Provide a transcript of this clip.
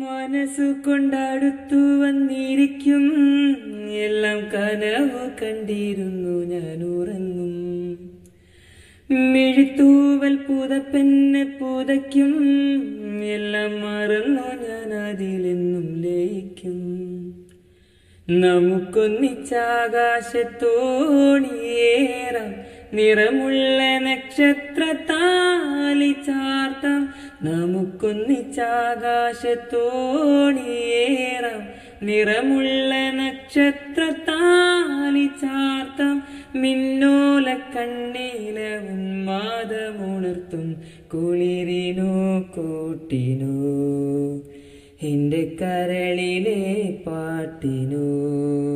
മനസ്സു കൊണ്ടടുത്തു വന്നിരിക്കും എല്ലാം കനവ് കണ്ടിരുന്നു ഞാൻ ഉറങ്ങും മിഴിത്തൂവൽ പുതപ്പെന്നെ പുതയ്ക്കും എല്ലാം മറന്നു ഞാൻ അതിലെന്നും ലയിക്കും നമുക്കൊന്നിച്ചാകാശത്തോണിയേറാം നിറമുള്ള നക്ഷത്ര താലി ചാർത്താം നമുക്കൊന്നിച്ചാകാശത്തോണിയേറാം നിറമുള്ള നക്ഷത്ര താലി ചാർത്താം മിന്നോല കണ്ണീല ഉന്മാദമുണർത്തും കുളിരിനോ കൂട്ടിനോ എന്റെ കരളിലെ പാട്ടിനോ